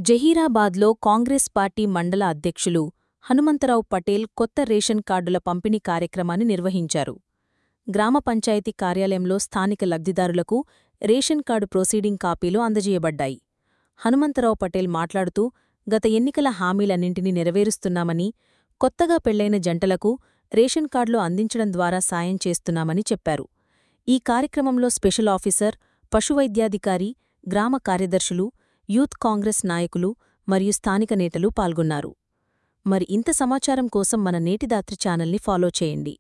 జహీరాబాద్లో Congress party మండల అధ్యక్షులు హనుమంతరావు పటేల్ కొత్త రేషన్ కార్డుల పంపిణీ కార్యక్రమాన్ని నిర్వహించారు గ్రామ పంచాయతీ కార్యాలయంలో స్థానిక లబ్ధిదారులకు రేషన్ కార్డు ప్రొసీడింగ్ కాపీలు అందజేయబడ్డాయి హనుమంతరావు పటేల్ మాట్లాడుతూ గత ఎన్నికల హామీలన్నింటినీ నెరవేరుస్తున్నామని కొత్తగా పెళ్లైన జంటలకు రేషన్ కార్డులు అందించడం ద్వారా సాయం చేస్తున్నామని చెప్పారు ఈ కార్యక్రమంలో స్పెషల్ ఆఫీసర్ పశువైద్యాధికారి గ్రామ కార్యదర్శులు యూత్ కాంగ్రెస్ నాయకులు మరియు స్థానిక నేతలు పాల్గొన్నారు మరి ఇంత సమాచారం కోసం మన నేటిదాత్రి ఛానల్ని ఫాలో చేయండి